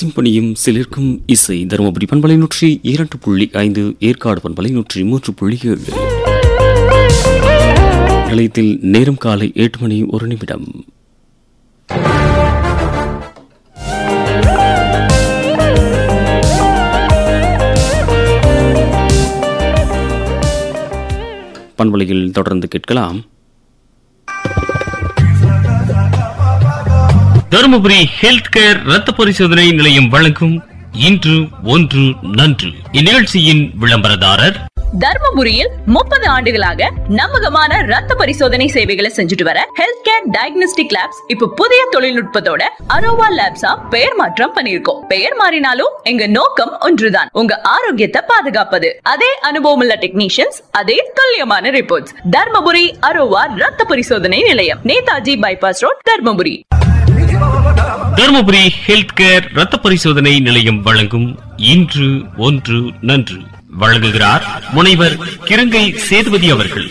சிம்பனியும் சிலிர்க்கும் இசை தருமபுரி பண்பலை நூற்றி இரண்டு புள்ளி ஐந்து ஏற்காடு பண்பலை நூற்றி மூன்று புள்ளி ஏழு நிலையத்தில் நேரம் காலை எட்டு மணி ஒரு நிமிடம் பண்பலையில் தொடர்ந்து கேட்கலாம் தருமபுரி ஹெல்த் கேர் ரத்த பரிசோதனை நிலையம் வழங்கும் இன்று ஒன்று நன்று இந்நிகழ்ச்சியின் விளம்பரதாரர் தர்மபுரியில் முப்பது ஆண்டுகளாக நம்பகமான ரத்த பரிசோதனை சேவைகளை செஞ்சுட்டு வர ஹெல்த் கேர் டயக்னோஸ்டிக் லேப்ஸ் இப்ப புதிய தொழில்நுட்பத்தோட அரோவா லேப்ஸா பெயர் மாற்றம் பண்ணிருக்கோம் பெயர் மாறினாலும் எங்க நோக்கம் ஒன்றுதான் உங்க ஆரோக்கியத்தை பாதுகாப்பது அதே அனுபவமுள்ள டெக்னீஷியன்ஸ் அதே துல்லியமான ரிப்போர்ட்ஸ் தர்மபுரி அரோவா ரத்த பரிசோதனை நிலையம் Netaji bypass road Dharmapuri Dharmapuri health care ரத்த பரிசோதனை நிலையம் வழங்கும் இன்று ஒன்று நன்று வழங்குகிறார் முனைவர் கிருங்கை சேதுபதி அவர்கள்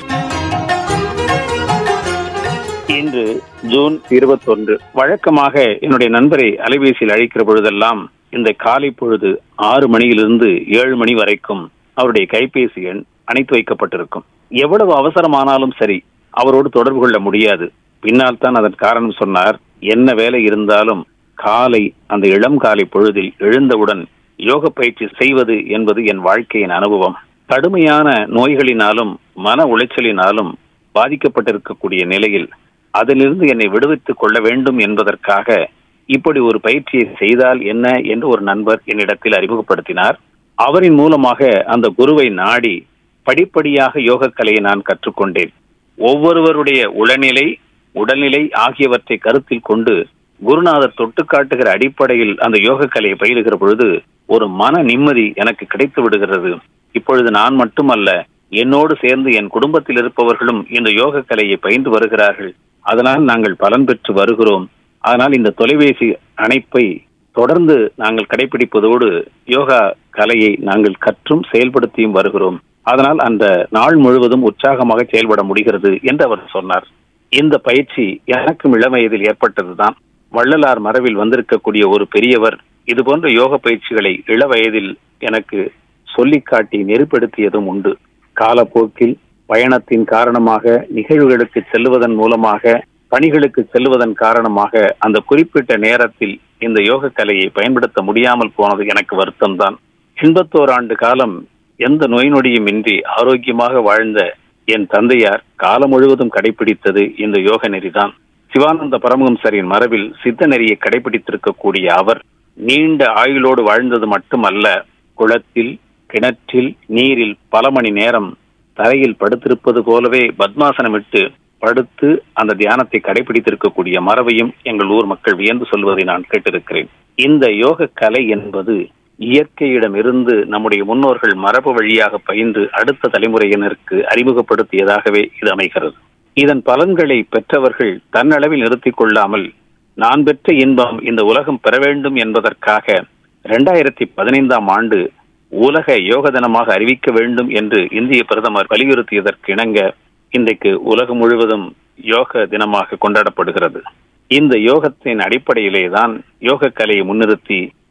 இன்று ஜூன் இருபத்தொன்று வழக்கமாக என்னுடைய நண்பரை அலைபேசியில் அழைக்கிற பொழுதெல்லாம் இந்த காலை பொழுது ஆறு மணியிலிருந்து ஏழு மணி வரைக்கும் அவருடைய கைபேசி எண் அணைத்து வைக்கப்பட்டிருக்கும் எவ்வளவு அவசரமானாலும் சரி அவரோடு தொடர்பு கொள்ள முடியாது பின்னால் தான் அதன் காரணம் சொன்னார் என்ன வேலை இருந்தாலும் காலை அந்த இளம் காலை பொழுதில் எழுந்தவுடன் யோக பயிற்சி செய்வது என்பது என் வாழ்க்கையின் அனுபவம் கடுமையான நோய்களினாலும் மன உளைச்சலினாலும் பாதிக்கப்பட்டிருக்கக்கூடிய நிலையில் அதிலிருந்து என்னை விடுவித்துக் கொள்ள வேண்டும் என்பதற்காக இப்படி ஒரு பயிற்சியை செய்தால் என்ன என்று ஒரு நண்பர் என்னிடத்தில் அறிமுகப்படுத்தினார் அவரின் மூலமாக அந்த குருவை நாடி படிப்படியாக யோக கலையை நான் கற்றுக்கொண்டேன் ஒவ்வொருவருடைய உளநிலை உடல்நிலை ஆகியவற்றை கருத்தில் கொண்டு குருநாதர் தொட்டு காட்டுகிற அடிப்படையில் அந்த யோக கலையை பயிலுகிற பொழுது ஒரு மன நிம்மதி எனக்கு கிடைத்து விடுகிறது இப்பொழுது நான் மட்டுமல்ல என்னோடு சேர்ந்து என் குடும்பத்தில் இருப்பவர்களும் இந்த யோக கலையை பயின்று வருகிறார்கள் அதனால் நாங்கள் பலன் பெற்று வருகிறோம் அதனால் இந்த தொலைபேசி அணைப்பை தொடர்ந்து நாங்கள் கடைபிடிப்பதோடு யோகா கலையை நாங்கள் கற்றும் செயல்படுத்தியும் வருகிறோம் அதனால் அந்த நாள் முழுவதும் உற்சாகமாக செயல்பட முடிகிறது என்று அவர் சொன்னார் இந்த பயிற்சி எனக்கும் இளம் வயதில் ஏற்பட்டதுதான் வள்ளலார் மரபில் வந்திருக்கக்கூடிய ஒரு பெரியவர் இது போன்ற யோக பயிற்சிகளை இள வயதில் எனக்கு சொல்லிக் காட்டி நெருப்படுத்தியதும் உண்டு காலப்போக்கில் பயணத்தின் காரணமாக நிகழ்வுகளுக்கு செல்வதன் மூலமாக பணிகளுக்கு செல்வதன் காரணமாக அந்த குறிப்பிட்ட நேரத்தில் இந்த யோக கலையை பயன்படுத்த முடியாமல் போனது எனக்கு வருத்தம்தான் எண்பத்தோரு ஆண்டு காலம் எந்த நோய் நொடியும் இன்றி ஆரோக்கியமாக வாழ்ந்த என் தந்தையார் காலம் முழுவதும் கடைபிடித்தது இந்த யோக நெறிதான் சிவானந்த பரமஹம்சரின் மரபில் சித்த நெறியை கடைபிடித்திருக்கக்கூடிய அவர் நீண்ட ஆயுளோடு வாழ்ந்தது மட்டுமல்ல குளத்தில் கிணற்றில் நீரில் பல மணி நேரம் தரையில் படுத்திருப்பது போலவே பத்மாசனமிட்டு படுத்து அந்த தியானத்தை கடைபிடித்திருக்கக்கூடிய மரபையும் எங்கள் ஊர் மக்கள் வியந்து சொல்வதை நான் கேட்டிருக்கிறேன் இந்த யோக கலை என்பது இயற்கையிடமிருந்து நம்முடைய முன்னோர்கள் மரபு வழியாக பயின்று அடுத்த தலைமுறையினருக்கு அறிமுகப்படுத்தியதாகவே இது அமைகிறது இதன் பலன்களை பெற்றவர்கள் தன்னளவில் நிறுத்திக் கொள்ளாமல் நான் பெற்ற இன்பம் இந்த உலகம் பெற வேண்டும் என்பதற்காக இரண்டாயிரத்தி பதினைந்தாம் ஆண்டு உலக யோக தினமாக அறிவிக்க வேண்டும் என்று இந்திய பிரதமர் வலியுறுத்தியதற்கு இணங்க இன்றைக்கு உலகம் முழுவதும் யோக தினமாக கொண்டாடப்படுகிறது இந்த யோகத்தின் அடிப்படையிலே தான் யோக கலையை முன்னிறுத்தி